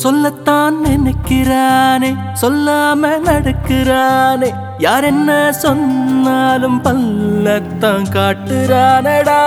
சொல்லத்தான் நினைக்கிறானே சொல்லாம நடக்கிறானே யார் என்ன சொன்னாலும் பல்லத்தான் காட்டுறானடா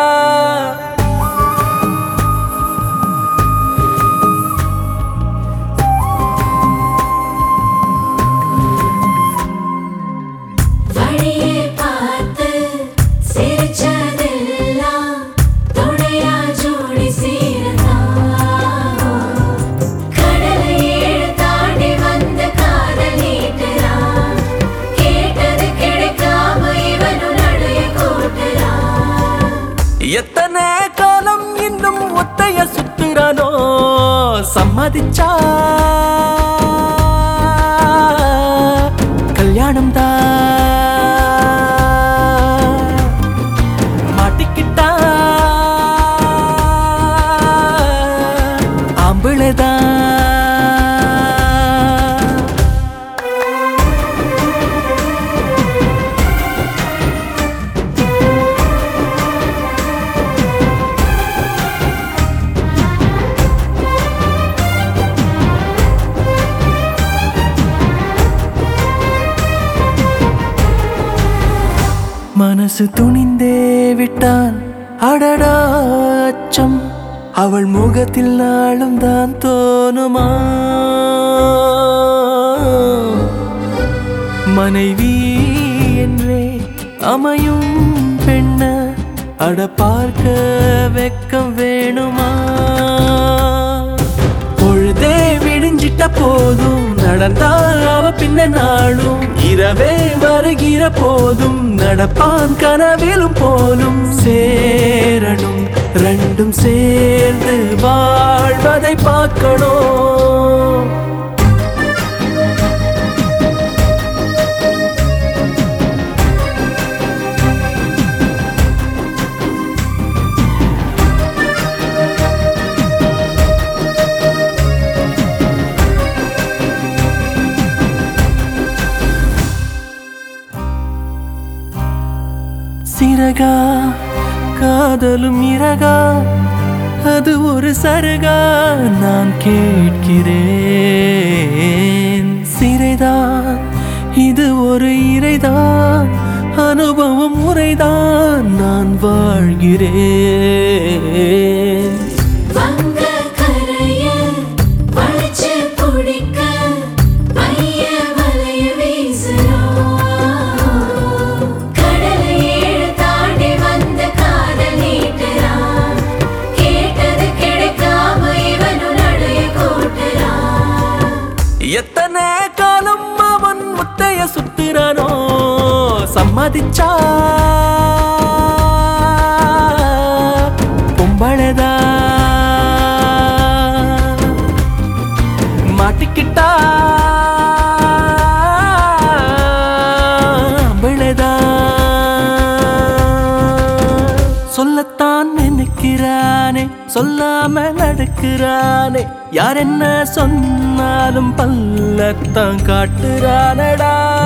வழியே பார்த்து சிரிச்சதெல்லாம் துணையா ஜோடி சீரத்தான். கடலை ஏழு தாண்டி வந்து காதல் நீட்டுறான். கேட்டது கிடைக்காம இவனும் நடைய கூட்டுறான். எத்தனை காலம் இன்னும் ஒத்தைய சுத்துறானோ சம்மதிச்சா கல்யாணம் தான் மாட்டிக்கிட்டா ஆம்பிளைதான் மனசு துணிந்தே விட்டான் அடடா அச்சம் அவள் முகத்தில் நாளும் தான் தோணுமா மனைவி என்றே அமையும் பெண்ண அட பார்க்க வெக்கம் வேணுமா பொழுதே விடிஞ்சிட்ட போதும் நடந்தால் அவ பின்ன நாளும் இரவே வருகிற போதும் நடப்பான் கனவிலும் போலும் சேரணும் ரெண்டும் சேர்ந்து வாழ்வதை பார்க்கணும் சிறகா காதலும் இறகா அது ஒரு சருகா நான் கேட்கிறேன் சிறைதான் இது ஒரு இறைதான் அனுபவம் முறைதான் நான் வாழ்கிறேன் வங்க கரைய வளைச்சு பிடிக்க மைய வலைய வீசுறோம். கடலை ஏழு தாண்டி வந்து காதல் நீட்டுறான். கேட்டது கிடைக்காம இவனும் நடைய கூட்டுறான். எத்தனை காலம் அவன் முட்டைய சுத்துறானோ சம்மதிச்சா பொம்பளதா மாட்டிக்கிட்டா அம்பளதா சொல்லத்தான் நினைக்கிறானே சொல்லாம நடக்கிறானே யார் என்ன சொன்னாலும் பல்லத்தான் காட்டுறானடா